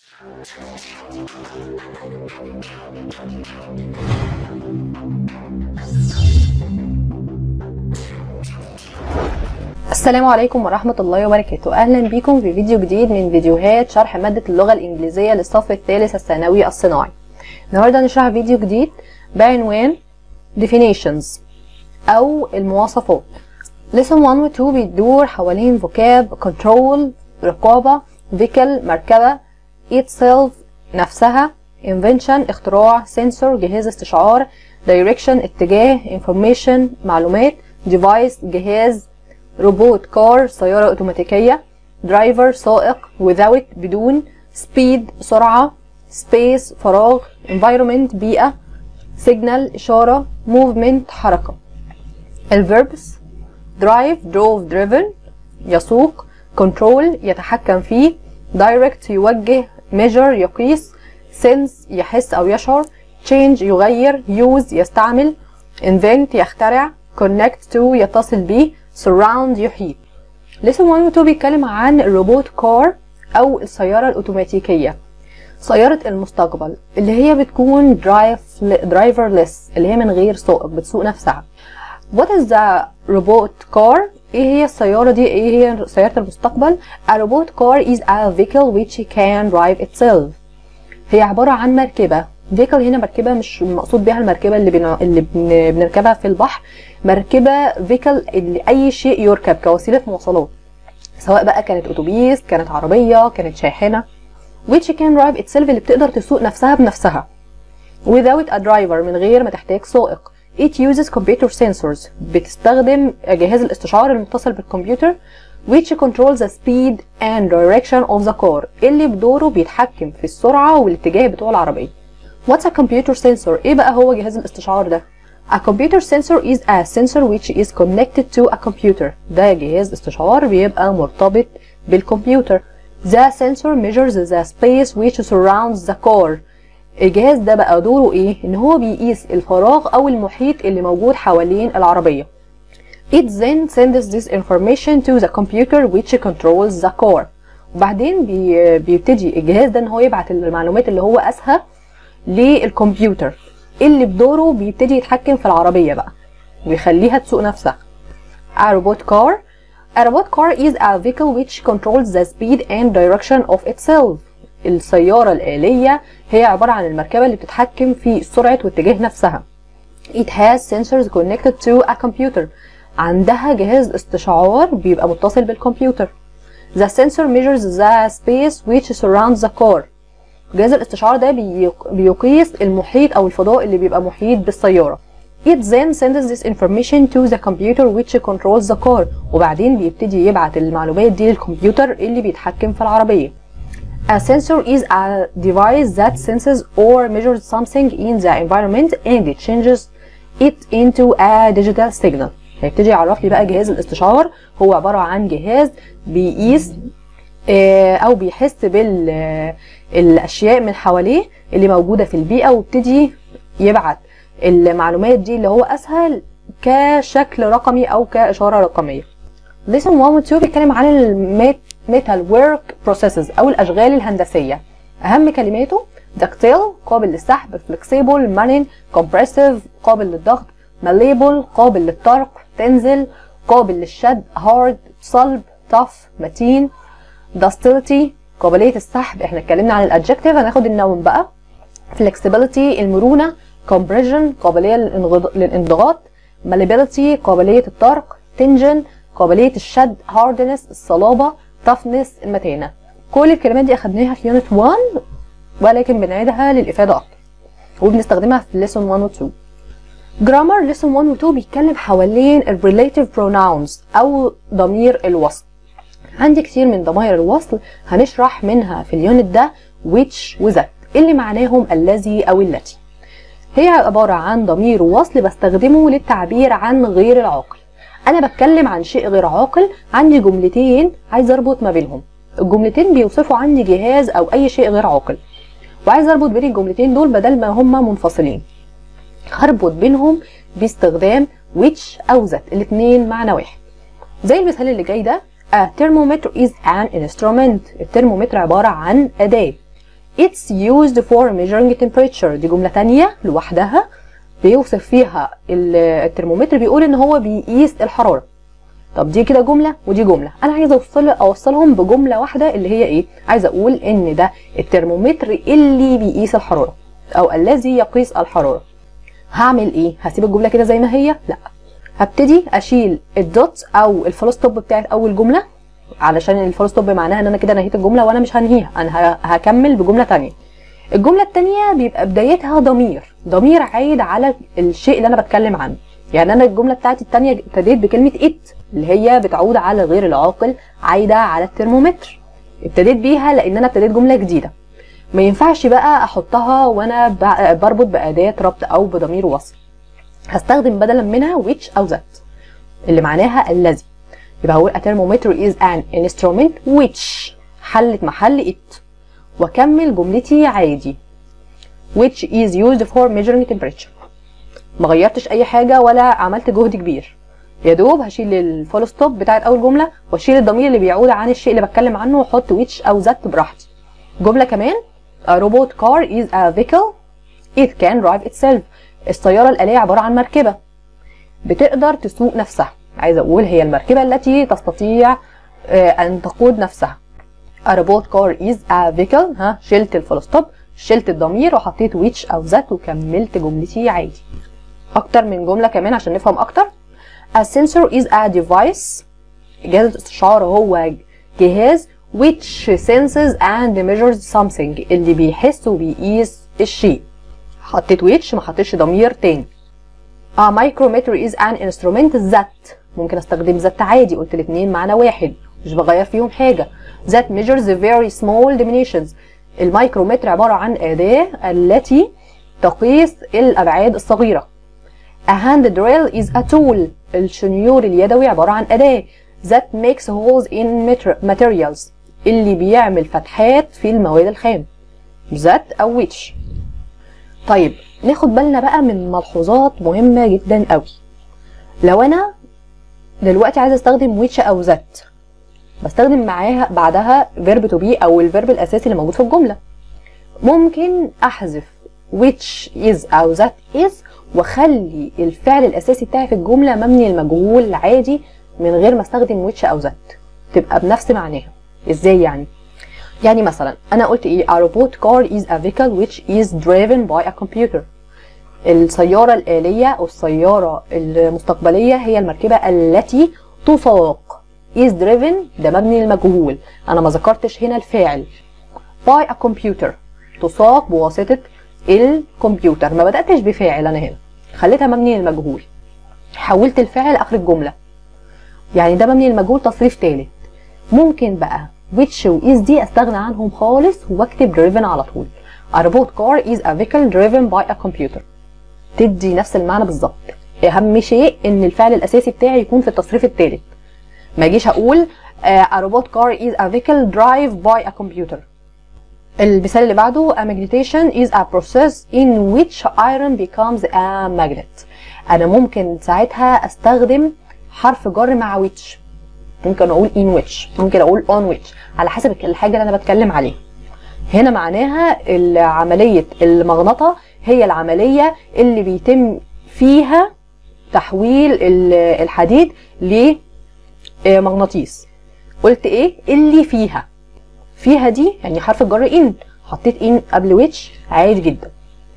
السلام عليكم ورحمة الله وبركاته أهلا بكم في فيديو جديد من فيديوهات شرح مادة اللغة الإنجليزية للصف الثالث الثانوي الصناعي النهاردة هنشرح فيديو جديد بعنوان definitions أو المواصفات lesson 1 و 2 بيدور حوالين vocab control رقابة vehicle مركبة itself نفسها invention اختراع sensor جهاز استشعار direction اتجاه information معلومات device جهاز روبوت كار سيارة أوتوماتيكية درايفر سائق without بدون speed سرعة space فراغ environment بيئة signal إشارة movement حركة الverbs drive drove driven يسوق control يتحكم فيه direct يوجه measure يقيس sense يحس أو يشعر change يغير use يستعمل invent يخترع connect to يتصل به surround يحيط lesson 1 و 2 بيتكلم عن الروبوت كار او السيارة الاوتوماتيكية سيارة المستقبل اللي هي بتكون درايف driverless اللي هي من غير سائق بتسوق نفسها what is the robot car ايه هي السيارة دي ايه هي سيارة المستقبل a robot car is a vehicle which can drive itself هي عبارة عن مركبة فيكل هنا مركبة مش مقصود بيها المركبة اللي, بن... اللي بن... بنركبها في البحر مركبة فيكل اللي أي شيء يركب كوسيلة مواصلات سواء بقى كانت أتوبيس كانت عربية كانت شاحنة which can drive itself اللي بتقدر تسوق نفسها بنفسها without a driver من غير ما تحتاج سائق it uses computer sensors بتستخدم جهاز الاستشعار المتصل بالكمبيوتر which controls the speed and direction of the car اللي بدوره بيتحكم في السرعة والاتجاه بتوع العربية What's a computer sensor؟ ايه بقى هو جهاز الاستشعار ده؟ A computer sensor is a sensor which is connected to a computer. ده جهاز استشعار بيبقى مرتبط بالكمبيوتر. The sensor measures the space which surrounds the car. الجهاز ده بقى دوره ايه؟ ان هو بيقيس الفراغ او المحيط اللي موجود حوالين العربية. It then sends this information to the computer which controls the car. وبعدين بي بيبتدي الجهاز ده ان هو يبعت المعلومات اللي هو قاسها للكمبيوتر اللي بدوره بيبتدي يتحكم في العربية بقى ويخليها تسوق نفسها A robot car A robot car is a vehicle which controls the speed and direction of itself السيارة الآلية هي عبارة عن المركبة اللي بتتحكم في سرعة واتجاه نفسها It has sensors connected to a computer عندها جهاز استشعار بيبقى متصل بالكمبيوتر The sensor measures the space which surrounds the car جهاز الاستشعار ده بيقيس المحيط او الفضاء اللي بيبقى محيط بالسياره It then sends this information to the computer which controls the car وبعدين بيبتدي يبعت المعلومات دي للكمبيوتر اللي بيتحكم في العربية. A sensor is a device that senses or measures something in the environment and it changes it into a digital signal. هيبتدي يعرف لي بقى جهاز الاستشعار هو عبارة عن جهاز بيقيس او بيحس بالاشياء من حواليه اللي موجوده في البيئه ويبتدي يبعت المعلومات دي اللي هو اسهل كشكل رقمي او كاشاره رقميه lesson 1 و 2 بيتكلم عن الميتال ورك بروسيسز او الاشغال الهندسيه اهم كلماته ductile قابل للسحب flexible مرن compressive قابل للضغط malleable قابل للطرق تنزل قابل للشد hard صلب tough متين ductility قابلية السحب احنا اتكلمنا عن الادجكتيف هناخد النون بقى flexibility المرونة compression قابلية للانضغاط malleability قابلية الطرق tension قابلية الشد hardness الصلابة toughness المتانة كل الكلمات دي اخدناها في يونت 1 ولكن بنعيدها للإفادة أكتر وبنستخدمها في lesson 1 و 2 جرامر lesson 1 و 2 بيتكلم حوالين ال relative pronouns أو ضمير الوصل عندي كتير من ضمائر الوصل هنشرح منها في اليونت ده which و that اللي معناهم الذي أو التي هي عبارة عن ضمير وصل بستخدمه للتعبير عن غير العاقل أنا بتكلم عن شيء غير عاقل عندي جملتين عايز أربط ما بينهم الجملتين بيوصفوا عندي جهاز أو أي شيء غير عاقل وعايز أربط بين الجملتين دول بدل ما هما منفصلين هربط بينهم باستخدام which أو that الاتنين معنى واحد زي المثال اللي جاي ده A thermometer is an instrument الترمومتر عبارة عن أداة It's used for measuring temperature دي جملة تانية لوحدها بيوصف فيها ال- الترمومتر بيقول ان هو بيقيس الحرارة طب دي كده جملة ودي جملة انا عايزة اوصل اوصلهم بجملة واحدة اللي هي ايه عايزة اقول ان ده الترمومتر اللي بيقيس الحرارة او الذي يقيس الحرارة هعمل ايه هسيب الجملة كده زي ما هي لا هبتدي اشيل الدوت او الفول ستوب بتاعت اول جملة علشان الفول ستوب معناها ان انا كده نهيت الجمله وانا مش هنهيها انا ه- هكمل بجمله تانية الجمله التانية بيبقى بدايتها ضمير ضمير عايد على الشيء اللي انا بتكلم عنه يعني انا الجمله بتاعتي التانية ابتديت بكلمه ات اللي هي بتعود على غير العاقل عايده على الترمومتر ابتديت بيها لان انا ابتديت جمله جديده ما ينفعش بقى احطها وانا ب- بربط باداه ربط او بضمير وصل هستخدم بدلا منها which او that اللي معناها الذي يبقى هقول a thermometer is an instrument which حلت محل it واكمل جملتي عادي which is used for measuring temperature ما غيرتش اي حاجه ولا عملت جهد كبير يا دوب هشيل الفول ستوب بتاعت اول جمله واشيل الضمير اللي بيعود عن الشيء اللي بتكلم عنه واحط which او that براحتي جمله كمان a robot car is a vehicle it can drive itself السياره الاليه عباره عن مركبه بتقدر تسوق نفسها عايزه اقول هي المركبه التي تستطيع آه، ان تقود نفسها A robot car is a vehicle ها شلت الفول ستوب شلت الضمير وحطيت which او that وكملت جملتي عادي اكتر من جمله كمان عشان نفهم اكتر A sensor is a device جهاز الاستشعار هو جهاز which senses and measures something اللي بيحس وبيقيس الشيء حطيت which ما حطيتش ضمير تاني A micrometer is an instrument that ممكن استخدم that عادي قلت الاتنين معنى واحد مش بغير فيهم حاجة that measures very small dimensions الميكرومتر عبارة عن أداة التي تقيس الأبعاد الصغيرة A hand drill is a tool الشنيور اليدوي عبارة عن أداة that makes holes in mater- materials اللي بيعمل فتحات في المواد الخام that أو which طيب ناخد بالنا بقى من ملحوظات مهمة جدا قوي لو أنا دلوقتي عايزة استخدم which أو that بستخدم معاها بعدها verb to be أو الفيرب الأساسي اللي موجود في الجملة ممكن أحذف which is أو that is واخلي الفعل الاساسي بتاعي في الجمله مبني المجهول عادي من غير ما استخدم which او that تبقى بنفس معناها ازاي يعني يعني مثلا انا قلت ايه a robot car is a vehicle which is driven by a computer السياره الاليه او السياره المستقبليه هي المركبه التي تساق is driven ده مبني المجهول انا ما ذكرتش هنا الفاعل by a computer تساق بواسطه الكمبيوتر ما بداتش بفاعل انا هنا خليتها مبني للمجهول حولت الفعل اخر الجمله يعني ده مبني للمجهول تصريف ثالث ممكن بقى which و is دي استغنى عنهم خالص واكتب driven على طول A robot car is a vehicle driven by a computer تدي نفس المعنى بالظبط اهم شيء ان الفعل الاساسي بتاعي يكون في التصريف الثالث ما اجيش اقول آه، a robot car is a vehicle drive by a computer المثال اللي بعده a magnetation is a process in which iron becomes a magnet انا ممكن ساعتها استخدم حرف جر مع which ممكن اقول in which ممكن اقول on which على حسب الحاجه اللي انا بتكلم عليها هنا معناها عمليه المغنطه هي العمليه اللي بيتم فيها تحويل ال- الحديد لمغناطيس قلت ايه اللي فيها فيها دي يعني حرف الجر ان حطيت ان قبل ويتش عادي جدا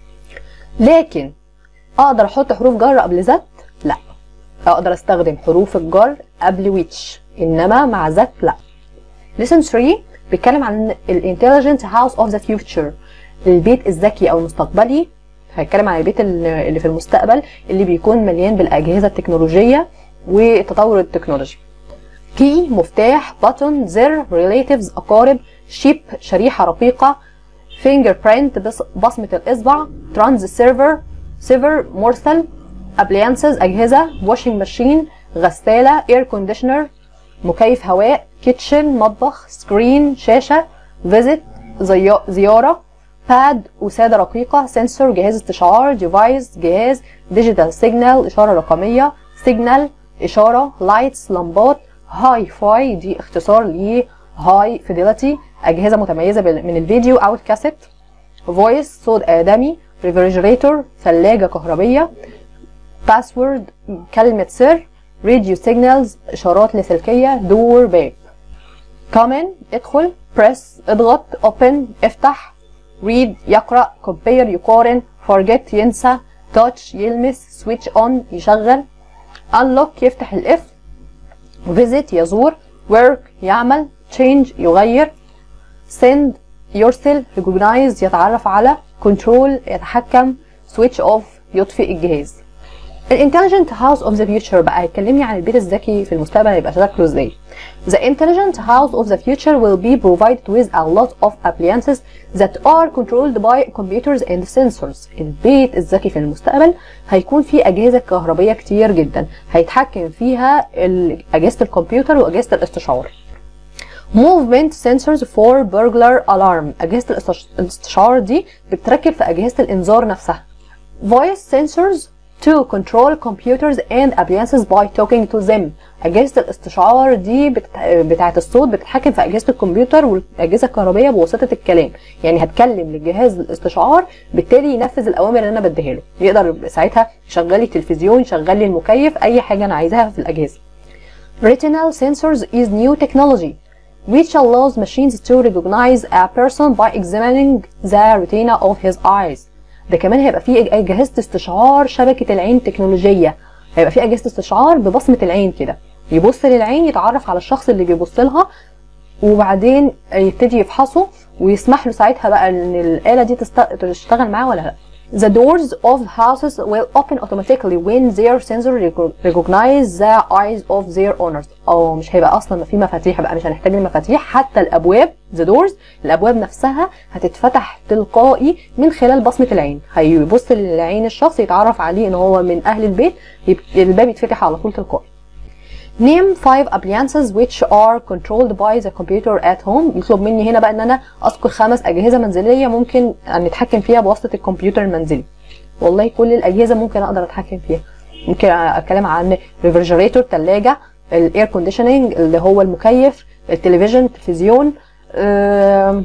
لكن اقدر احط حروف جر قبل ذات لا اقدر استخدم حروف الجر قبل ويتش انما مع ذات لا lesson 3 بيتكلم عن الانتليجنت هاوس اوف ذا فيوتشر البيت الذكي او المستقبلي هيتكلم عن البيت ال- اللي في المستقبل اللي بيكون مليان بالاجهزه التكنولوجيه والتطور التكنولوجي كي مفتاح بutton زر relatives أقارب شيب شريحة رقيقة finger print بص- بصمة الإصبع trans server سيفر مرسل appliances أجهزة washing machine غسالة air conditioner مكيف هواء kitchen مطبخ screen شاشة visit زي- زيارة pad وسادة رقيقة sensor جهاز استشعار device جهاز digital signal إشارة رقمية signal إشارة lights لمبات هاي فاي دي اختصار ل high fidelity اجهزه متميزه بال- من الفيديو او الكاسيت فويس صوت ادمي ريفريجريتور ثلاجه كهربيه باسورد كلمه سر راديو سيجنالز اشارات لاسلكيه دور باب كومن ادخل بريس اضغط اوبن افتح read يقرا compare يقارن forget ينسى touch يلمس switch on يشغل unlock يفتح الاف visit يزور work يعمل change يغير send يرسل recognize يتعرف على control يتحكم switch off يطفئ الجهاز الانتليجنت هاوس اوف ذا فيوتشر بقى هيكلمني عن البيت الذكي في المستقبل هيبقى شكله ازاي The intelligent house of the future will be provided with a lot of appliances that are controlled by computers and sensors. البيت الذكي في المستقبل هيكون فيه أجهزة كهربية كتير جدا هيتحكم فيها ال- أجهزة الكمبيوتر وأجهزة الاستشعار. Movement sensors for burglar alarm أجهزة الاستش- الاستشعار دي بتركب في أجهزة الإنذار نفسها. Voice sensors to control computers and appliances by talking to them أجهزة الاستشعار دي بتت... بتاعة الصوت بتتحكم في أجهزة الكمبيوتر والأجهزة الكهربية بواسطة الكلام يعني هتكلم للجهاز الاستشعار بالتالي ينفذ الأوامر اللي أنا بديها له يقدر ساعتها يشغل لي التلفزيون يشغل لي المكيف أي حاجة أنا عايزاها في الأجهزة Retinal sensors is new technology which allows machines to recognize a person by examining the retina of his eyes ده كمان هيبقى فيه أجهزة استشعار شبكة العين تكنولوجية هيبقى فيه أجهزة استشعار ببصمة العين كده يبص للعين يتعرف على الشخص اللي بيبص لها وبعدين يبتدي يفحصه ويسمح له ساعتها بقى ان الآلة دي تست- تشتغل معاه ولا لا The doors of houses will open automatically when their sensor reco- recognize the eyes of their owners. أو مش هيبقى أصلا في مفاتيح بقى مش هنحتاج المفاتيح حتى الأبواب the doors الأبواب نفسها هتتفتح تلقائي من خلال بصمة العين. هيبص للعين الشخص يتعرف عليه إن هو من أهل البيت يب- الباب يتفتح على طول تلقائي. Name five appliances which are controlled by the computer at home يطلب مني هنا بقى ان انا اذكر خمس اجهزه منزليه ممكن ان نتحكم فيها بواسطه الكمبيوتر المنزلي والله كل الاجهزه ممكن اقدر اتحكم فيها ممكن اتكلم عن ريفرجريتور ثلاجه الاير كونديشننج اللي هو المكيف التلفزيون التلفزيون آه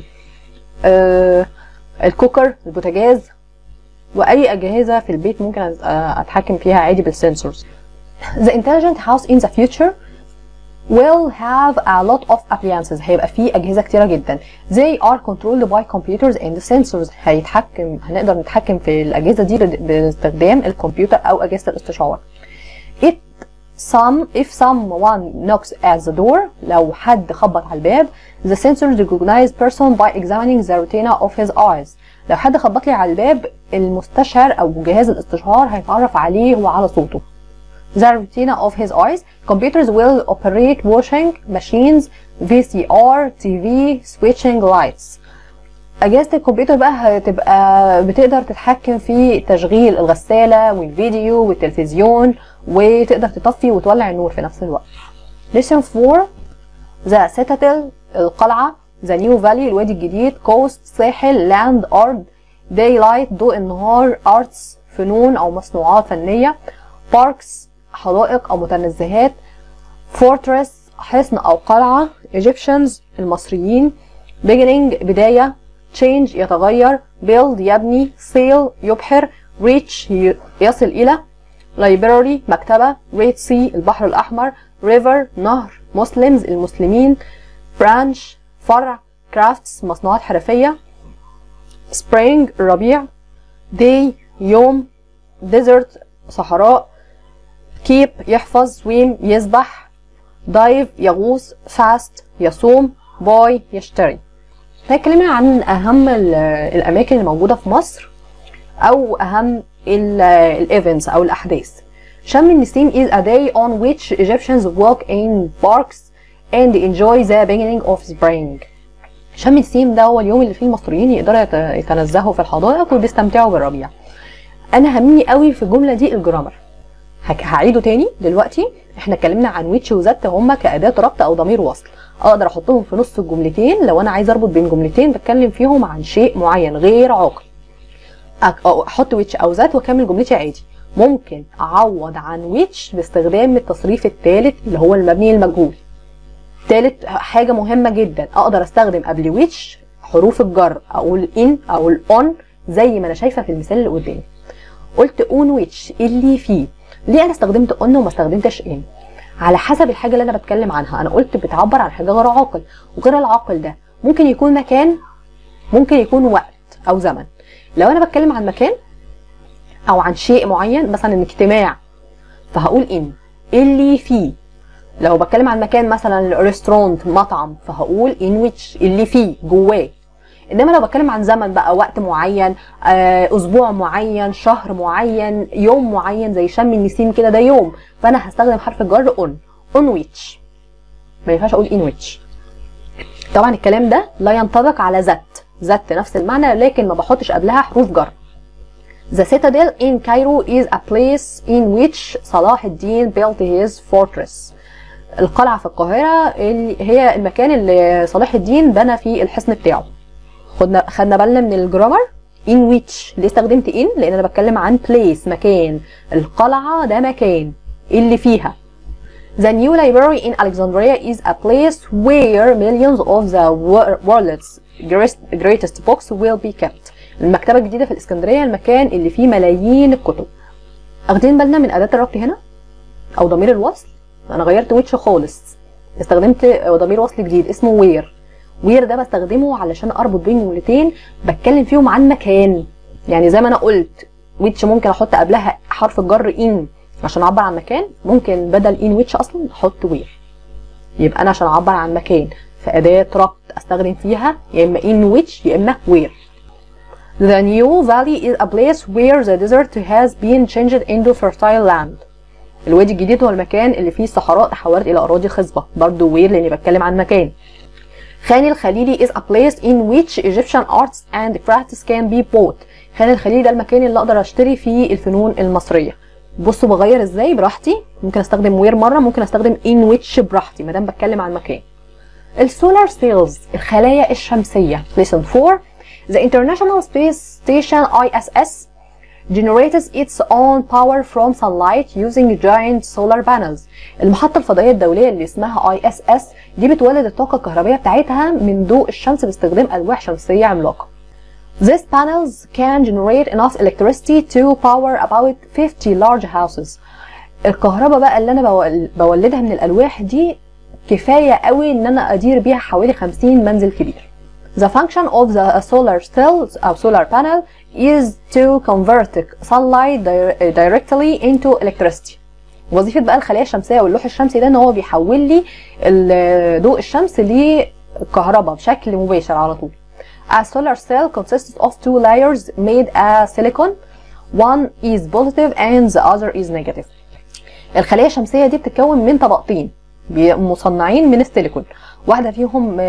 آه الكوكر البوتاجاز واي اجهزه في البيت ممكن أت- اتحكم فيها عادي بالسنسورز The intelligent house in the future will have a lot of appliances هيبقى فيه أجهزة كتيرة جدا They are controlled by computers and sensors هيتحكم هنقدر نتحكم في الأجهزة دي بد- باستخدام الكمبيوتر أو أجهزة الاستشعار It some if someone knocks at the door لو حد خبط على الباب the sensors recognize person by examining the retina of his eyes لو حد خبط لي على الباب المستشعر أو جهاز الاستشعار هيتعرف عليه وعلى صوته the retina of his eyes. Computers will operate washing machines, VCR, TV, switching lights. أجهزة الكمبيوتر بقى هتبقى بتقدر تتحكم في تشغيل الغسالة والفيديو والتلفزيون وتقدر تطفي وتولع النور في نفس الوقت. Lesson 4 The Citadel القلعة The New Valley الوادي الجديد Coast ساحل Land أرض Daylight ضوء النهار Arts فنون أو مصنوعات فنية Parks حدائق أو متنزهات Fortress حصن أو قلعة Egyptians المصريين Beginning بداية Change يتغير Build يبني Sail يبحر Reach ي- يصل إلى Library مكتبة Red Sea البحر الأحمر River نهر Muslims المسلمين Branch فرع Crafts مصنوعات حرفية Spring الربيع Day يوم Desert صحراء keep يحفظ swim يسبح dive يغوص fast يصوم buy يشتري هنتكلم عن اهم ال- الاماكن الموجوده في مصر او اهم الايفنتس او الاحداث شم النسيم is a day on which Egyptians walk in parks and enjoy the beginning of spring شم النسيم ده هو اليوم اللي فيه المصريين يقدروا يت- يتنزهوا في الحدائق وبيستمتعوا بالربيع انا همني قوي في الجمله دي الجرامر هك- هعيده تاني دلوقتي احنا اتكلمنا عن ويتش وذات هما كأداة ربط أو ضمير وصل أقدر أحطهم في نص الجملتين لو أنا عايز أربط بين جملتين بتكلم فيهم عن شيء معين غير عاقل أك- أو أحط ويتش أو ذات وأكمل جملتي عادي ممكن أعوض عن ويتش باستخدام التصريف الثالث اللي هو المبني المجهول تالت حاجة مهمة جدا اقدر استخدم قبل which حروف الجر اقول in اقول on زي ما انا شايفة في المثال اللي قدامي قلت on which اللي فيه ليه انا استخدمت on وما استخدمتش in على حسب الحاجة اللي انا بتكلم عنها انا قلت بتعبر عن حاجة غير عاقل وغير العاقل ده ممكن يكون مكان ممكن يكون وقت او زمن لو انا بتكلم عن مكان او عن شيء معين مثلا اجتماع فهقول ان اللي فيه لو بتكلم عن مكان مثلا ريستورانت مطعم فهقول ان ويتش اللي فيه جواه انما لو بتكلم عن زمن بقى وقت معين آه اسبوع معين شهر معين يوم معين زي شم النسيم كده ده يوم فانا هستخدم حرف الجر اون اون ويتش ما ينفعش اقول ان ويتش طبعا الكلام ده لا ينطبق على ذات ذات نفس المعنى لكن ما بحطش قبلها حروف جر The citadel in Cairo is a place in which صلاح الدين built his fortress. القلعة في القاهرة اللي هي المكان اللي صلاح الدين بنى فيه الحصن بتاعه. خدنا خدنا بالنا من الجرامر in which ليه استخدمت in لان انا بتكلم عن place مكان القلعة ده مكان اللي فيها The new library in Alexandria is a place where millions of the world's greatest books will be kept. المكتبة الجديدة في الإسكندرية المكان اللي فيه ملايين الكتب. أخدين بالنا من أداة الربط هنا؟ أو ضمير الوصل؟ أنا غيرت ويتش خالص. استخدمت ضمير وصل جديد اسمه وير. وير ده بستخدمه علشان أربط بين جملتين بتكلم فيهم عن مكان. يعني زي ما أنا قلت ويتش ممكن أحط قبلها حرف الجر إن عشان اعبر عن مكان ممكن بدل ان ويتش اصلا احط وير يبقى انا عشان اعبر عن مكان في اداه ربط استخدم فيها يا اما ان ويتش يا اما وير The new valley is a place where the desert has been changed into fertile land. الوادي الجديد هو المكان اللي فيه الصحراء تحولت الى اراضي خصبه برضه وير لاني بتكلم عن مكان خان الخليلي is a place in which Egyptian arts and crafts can be bought خان الخليلي ده المكان اللي اقدر اشتري فيه الفنون المصريه بصوا بغير ازاي براحتي ممكن استخدم وير مره ممكن استخدم ان ويتش براحتي ما دام بتكلم عن مكان السولار سيلز الخلايا الشمسيه lesson 4 The International Space Station ISS generates its own power from sunlight using giant solar panels. المحطة الفضائية الدولية اللي اسمها ISS دي بتولد الطاقة الكهربائية بتاعتها من ضوء الشمس باستخدام ألواح شمسية عملاقة. These panels can generate enough electricity to power about 50 large houses. الكهرباء بقى اللي انا بولدها من الالواح دي كفايه قوي ان انا ادير بيها حوالي 50 منزل كبير. The function of the solar cells أو solar panel is to convert sunlight directly into electricity. وظيفة بقى الخلايا الشمسية واللوح الشمسي ده ان هو بيحول لي ضوء الشمس لكهرباء بشكل مباشر على طول. A solar cell consists of two layers made of silicon. One is positive and the other is negative. الخلايا الشمسية دي بتتكون من طبقتين مصنعين من السيليكون واحدة فيهم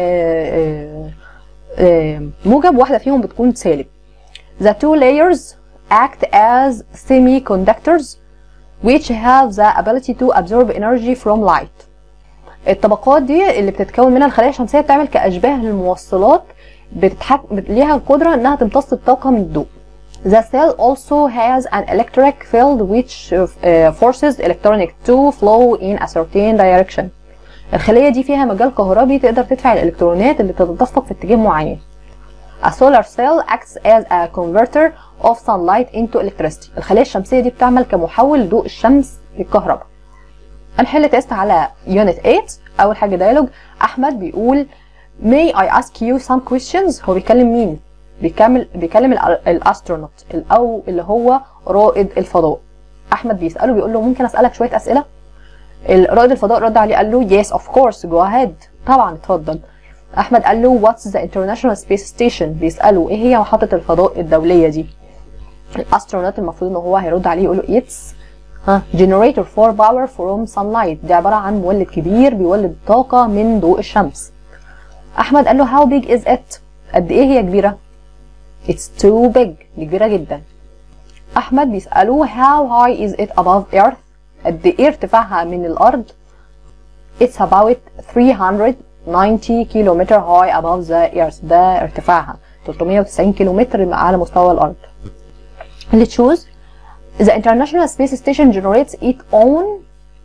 موجب واحدة فيهم بتكون سالب. The two layers act as semiconductors which have the ability to absorb energy from light. الطبقات دي اللي بتتكون منها الخلايا الشمسية بتعمل كأشباه للموصلات بتتحك... ليها القدرة انها تمتص الطاقة من الضوء. The cell also has an electric field which uh, forces electronic to flow in a certain direction. الخلية دي فيها مجال كهربي تقدر تدفع الإلكترونات اللي تتدفق في اتجاه معين. A solar cell acts as a converter of sunlight into electricity. الخلايا الشمسية دي بتعمل كمحول ضوء الشمس للكهرباء. هنحل تيست على يونت 8 أول حاجة ديالوج أحمد بيقول May I ask you some questions؟ هو بيكلم مين؟ بيكمل بيكلم الاسترونوت او اللي هو رائد الفضاء احمد بيساله بيقول له ممكن اسالك شويه اسئله رائد الفضاء رد عليه قال له yes of course go ahead طبعا اتفضل احمد قال له what's the international space station بيساله ايه هي محطه الفضاء الدوليه دي الاسترونوت المفروض ان هو هيرد عليه يقول له it's ها generator for power from sunlight دي عباره عن مولد كبير بيولد طاقه من ضوء الشمس احمد قال له how big is it قد ايه هي كبيره It's too big دي كبيرة جدا أحمد بيسأله how high is it above earth قد إيه ارتفاعها من الأرض It's about 390 kilometer high above the earth ده ارتفاعها 390 كيلومتر على مستوى الأرض اللي تشوز The International Space Station generates its own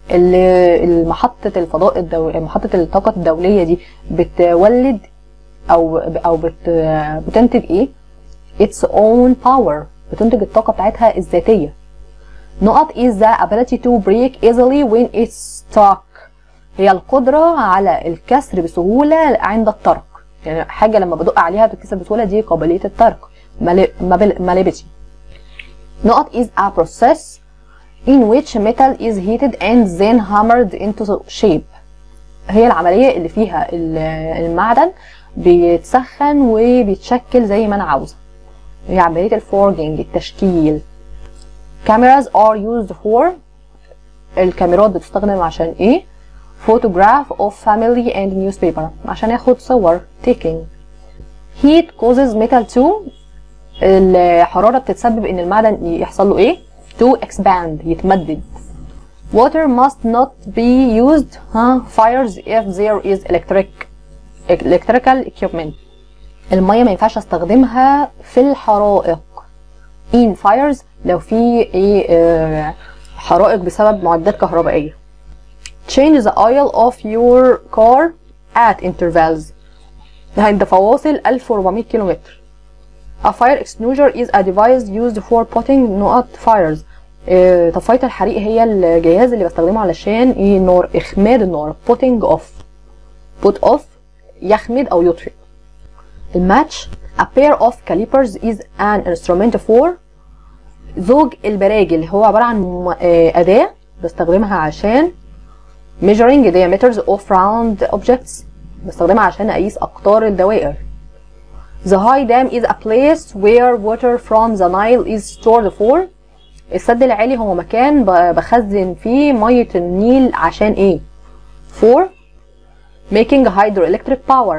اللي المحطة الفضاء الدو... محطة الطاقة الدولية دي بتولد أو أو بت... بتنتج إيه؟ its own power بتنتج الطاقة بتاعتها الذاتية. نقط is the ability to break easily when it's stuck هي القدرة على الكسر بسهولة عند الطرق يعني حاجة لما بدق عليها بتتكسر بسهولة دي قابلية الطرق malleability نقط is a process in which metal is heated and then hammered into shape هي العملية اللي فيها المعدن بيتسخن وبيتشكل زي ما انا عاوزة هي عملية الفورجينج التشكيل cameras are used for الكاميرات بتستخدم عشان ايه photograph of family and newspaper عشان ياخد صور taking heat causes metal to الحرارة بتتسبب ان المعدن يحصل له ايه to expand يتمدد water must not be used huh, fires if there is electric electrical equipment المية ما ينفعش استخدمها في الحرائق in fires لو في ايه آه حرائق بسبب معدات كهربائية change the oil of your car at intervals عند فواصل 1400 كيلومتر A fire extinguisher is a device used for putting نقط fires اه طفاية الحريق هي الجهاز اللي بستخدمه علشان ايه النار اخماد النار putting off put off يخمد او يطفئ الماتش a pair of calipers is an instrument for زوج البراجل هو عبارة عن أداة بستخدمها عشان measuring diameters of round objects بستخدمها عشان أقيس أقطار الدوائر The high dam is a place where water from the Nile is stored for السد العالي هو مكان بخزن فيه مية النيل عشان ايه for making hydroelectric power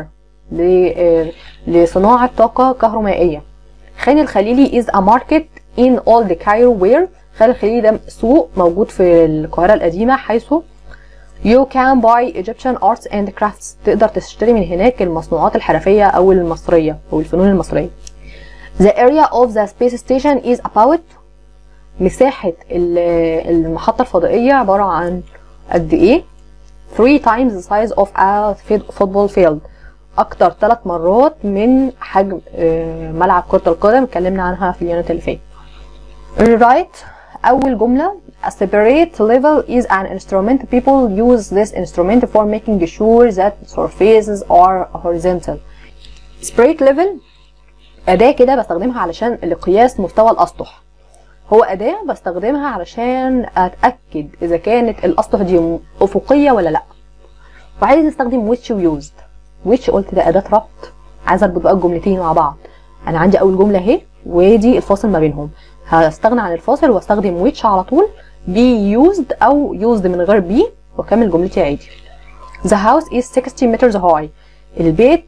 لصناعة طاقة كهرومائية خان الخليلي is a market in all the Cairo where خان الخليلي ده سوق موجود في القاهرة القديمة حيث you can buy Egyptian arts and crafts تقدر تشتري من هناك المصنوعات الحرفية أو المصرية أو الفنون المصرية The area of the space station is about مساحة المحطة الفضائية عبارة عن قد إيه 3 times the size of a football field أكتر ثلاث مرات من حجم ملعب كرة القدم اتكلمنا عنها في اليونت اللي فات Right أول جملة A separate level is an instrument. People use this instrument for making sure that surfaces are horizontal. Separate level أداة كده بستخدمها علشان لقياس مستوى الأسطح. هو أداة بستخدمها علشان أتأكد إذا كانت الأسطح دي أفقية ولا لأ. وعايز استخدم which used. which قلت ده أداة ربط. عايز أربط بقى الجملتين مع بعض. أنا عندي أول جملة أهي ودي الفاصل ما بينهم. هستغنى عن الفاصل واستخدم which على طول be used او used من غير be واكمل جملتي عادي the house is 60 meters high البيت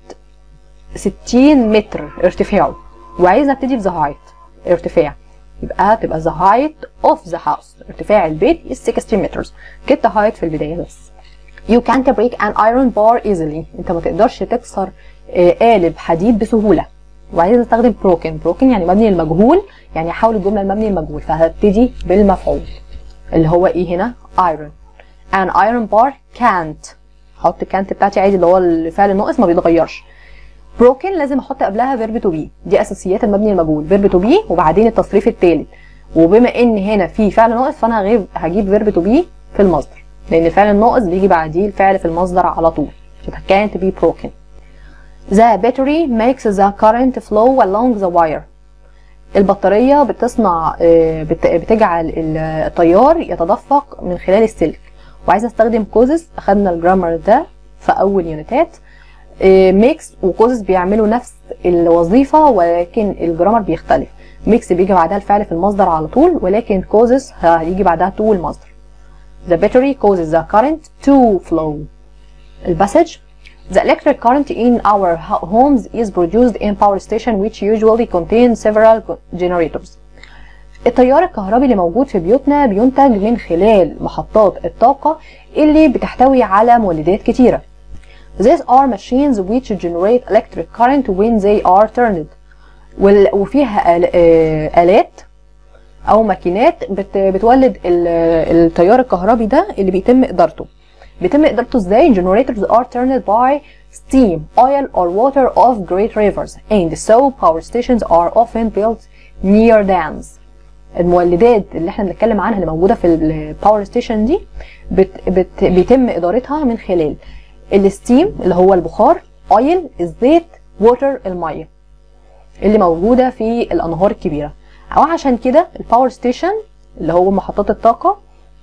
60 متر ارتفاعه وعايزه ابتدي في the height ارتفاع يبقى تبقى the height of the house ارتفاع البيت is 60 meters كده height في البدايه بس you can't break an iron bar easily انت ما تقدرش تكسر قالب حديد بسهوله وعايز استخدم broken broken يعني مبني المجهول يعني احول الجمله المبني المجهول فهبتدي بالمفعول اللي هو ايه هنا iron an iron bar can't احط can't بتاعتي عادي اللي هو الفعل الناقص ما بيتغيرش broken لازم احط قبلها verb to be دي اساسيات المبني المجهول verb to be وبعدين التصريف الثالث وبما ان هنا في فعل ناقص فانا هجيب هجيب verb to be في المصدر لان الفعل الناقص بيجي بعديه الفعل في المصدر على طول يبقى can't be broken The battery makes the current flow along the wire البطارية بتصنع بتجعل التيار يتدفق من خلال السلك وعايزة استخدم كوزس اخدنا الجرامر ده في اول يونتات ميكس وكوزس بيعملوا نفس الوظيفة ولكن الجرامر بيختلف ميكس بيجي بعدها الفعل في المصدر على طول ولكن كوزس هيجي بعدها تو المصدر The battery causes the current to flow الباسج The electric current in our homes is produced in power station which usually contain several generators. التيار الكهربي اللي موجود في بيوتنا بينتج من خلال محطات الطاقة اللي بتحتوي على مولدات كتيرة. These are machines which generate electric current when they are turned. وفيها آلات او ماكينات بت بتولد ال- التيار الكهربي ده اللي بيتم ادارته بيتم ادارته ازاي generators are turned by steam oil or water of great rivers and so power stations are often built near dams المولدات اللي احنا بنتكلم عنها اللي موجوده في الباور ستيشن دي بت بت بيتم ادارتها من خلال الستيم اللي هو البخار اويل الزيت ووتر الميه اللي موجوده في الانهار الكبيره وعشان كده الباور ستيشن اللي هو محطات الطاقه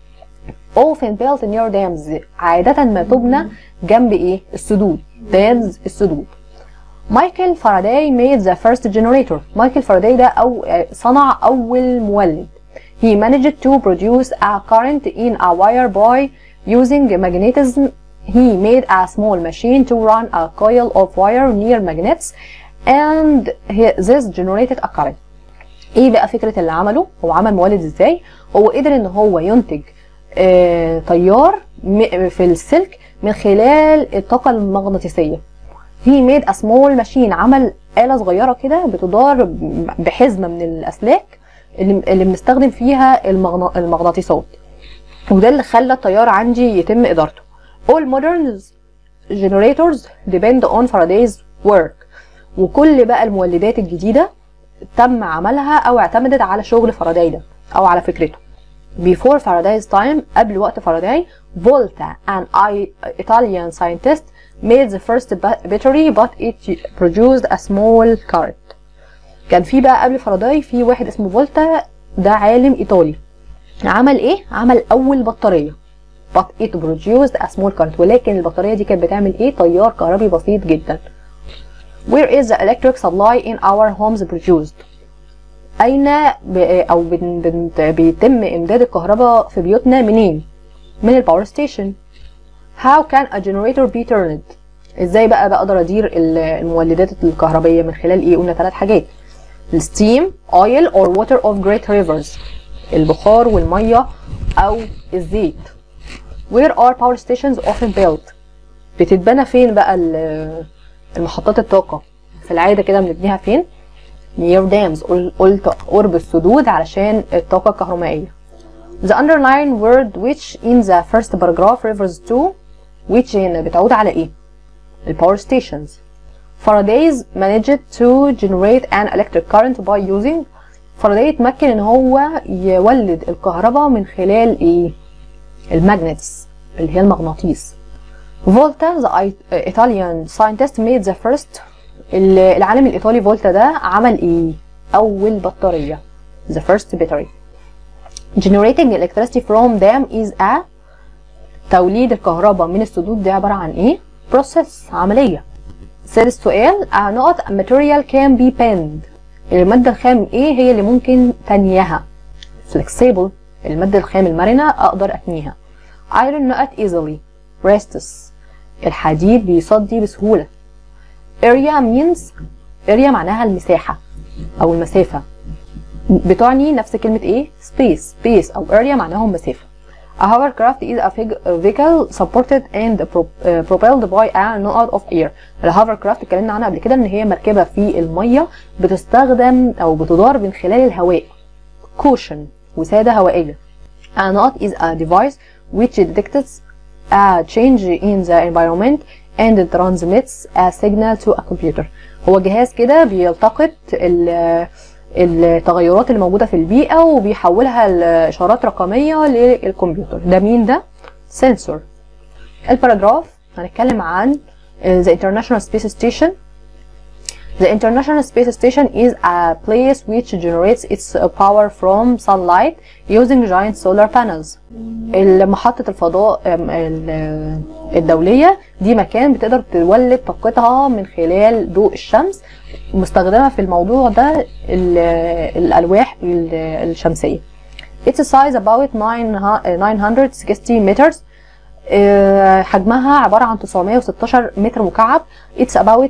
often built near dams عادة ما تبنى جنب ايه؟ السدود dams السدود مايكل فاراداي made the first generator مايكل فاراداي ده أو صنع أول مولد he managed to produce a current in a wire by using magnetism he made a small machine to run a coil of wire near magnets and he, this generated a current ايه بقى فكرة اللي عمله هو عمل مولد ازاي هو قدر ان هو ينتج آه تيار م- في السلك من خلال الطاقة المغناطيسية he made a small machine عمل آلة صغيرة كده بتدار بحزمة من الأسلاك اللي, اللي بنستخدم فيها المغنا... المغناطيسات وده اللي خلى التيار عندي يتم إدارته all modern generators depend on Faraday's work وكل بقى المولدات الجديدة تم عملها أو اعتمدت على شغل فاراداي ده أو على فكرته before Faraday's time قبل وقت فاراداي Volta an I- Italian scientist made the first ba- battery but it produced a small current كان في بقى قبل فاراداي في واحد اسمه فولتا ده عالم ايطالي عمل ايه عمل اول بطاريه but it produced a small current ولكن البطاريه دي كانت بتعمل ايه تيار كهربي بسيط جدا where is the electric supply in our homes produced اين ب... او بن... بن... بيتم امداد الكهرباء في بيوتنا منين من الباور ستيشن how can a generator be turned ازاي بقى بقدر ادير ال- المولدات الكهربيه من خلال ايه قلنا ثلاث حاجات الستيم oil or water of great rivers البخار والميه او الزيت where are power stations often built بتتبنى فين بقى ال- المحطات الطاقه في العاده كده بنبنيها فين near dams قل- قلت قرب السدود علشان الطاقه الكهربائيه The underlying word which in the first paragraph refers to which هنا بتعود على ايه؟ الباور stations. Faraday's managed to generate an electric current by using فاراداي اتمكن ان هو يولد الكهرباء من خلال ايه؟ الماجنتس اللي هي المغناطيس. فولتا the I- Italian scientist made the first ال- العالم الايطالي فولتا ده عمل ايه؟ اول بطارية. The first battery. generating electricity from them is a توليد الكهرباء من السدود ده عبارة عن ايه؟ process عملية سادس سؤال a نقط a material can be bent المادة الخام ايه هي اللي ممكن تنيها flexible المادة الخام المرنة اقدر اتنيها iron not easily rests الحديد بيصدي بسهولة area means area معناها المساحة او المسافة بتعني نفس كلمة ايه space space او area معناهم مسافة A hovercraft is a fig- a vehicle supported and pro- uh, propelled by a نقط of air. الهوفركرافت اتكلمنا عنها قبل كده ان هي مركبة في المية بتستخدم او بتدار من خلال الهواء. Cushion وسادة هوائية. A نقط is a device which detects a change in the environment and transmits a signal to a computer. هو جهاز كده بيلتقط ال- التغيرات اللي موجودة في البيئة وبيحولها لإشارات رقمية للكمبيوتر ده مين ده؟ سنسور الباراجراف هنتكلم عن the International Space Station The International Space Station is a place which generates its power from sunlight using giant solar panels. محطة الفضاء أم، ال- الدولية دي مكان بتقدر تولد طاقتها من خلال ضوء الشمس مستخدمة في الموضوع ده ال- الألواح ال- الشمسية. Its size about 960 meters آه، حجمها عبارة عن 916 متر مكعب It's about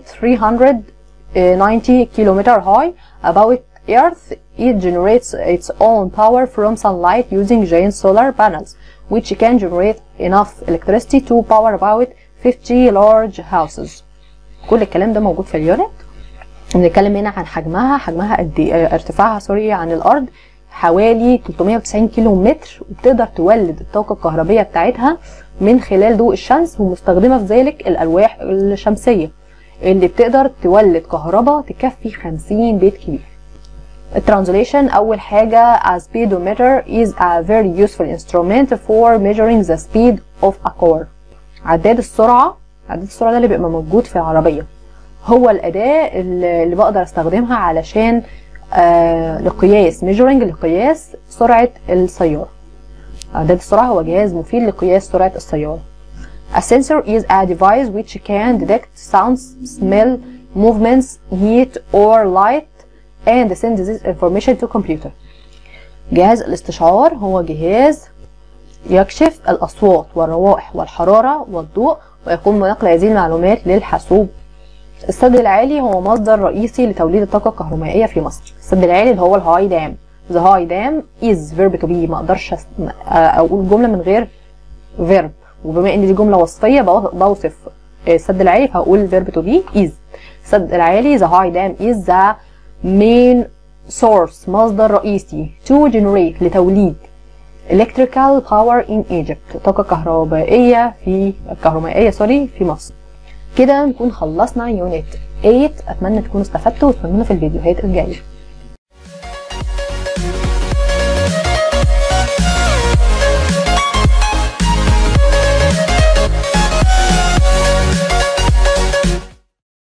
390 kilometer high About Earth it generates its own power from sunlight using giant solar panels which can generate enough electricity to power about 50 large houses كل الكلام ده موجود في اليونت بنتكلم هنا عن حجمها حجمها قد ايه آه، ارتفاعها سوري عن الارض حوالي 390 كيلو متر وبتقدر تولد الطاقة الكهربية بتاعتها من خلال ضوء الشمس ومستخدمة في ذلك الألواح الشمسية اللي بتقدر تولد كهرباء تكفي 50 بيت كبير الترانزليشن أول حاجة a speedometer is a very useful instrument for measuring the speed of a car عداد السرعة عداد السرعة ده اللي بيبقى موجود في العربية هو الأداة اللي بقدر استخدمها علشان آه لقياس measuring لقياس سرعة السيارة عداد السرعة هو جهاز مفيد لقياس سرعة السيارة A sensor is a device which can detect sounds, smell, movements, heat or light and send this information to computer. جهاز الاستشعار هو جهاز يكشف الأصوات والروائح والحرارة والضوء ويقوم بنقل هذه المعلومات للحاسوب السد العالي هو مصدر رئيسي لتوليد الطاقة الكهرومائية في مصر السد العالي اللي هو الهاي دام the high dam is verb to be ما اقدرش اقول جملة من غير verb وبما ان دي جملة وصفية بوصف السد العالي فهقول verb to be is السد العالي the high dam is the main source مصدر رئيسي to generate لتوليد electrical power in Egypt طاقة كهربائية في كهرومائية سوري في مصر كده نكون خلصنا يونت 8 اتمنى تكونوا استفدتوا وتستنونا في الفيديوهات الجايه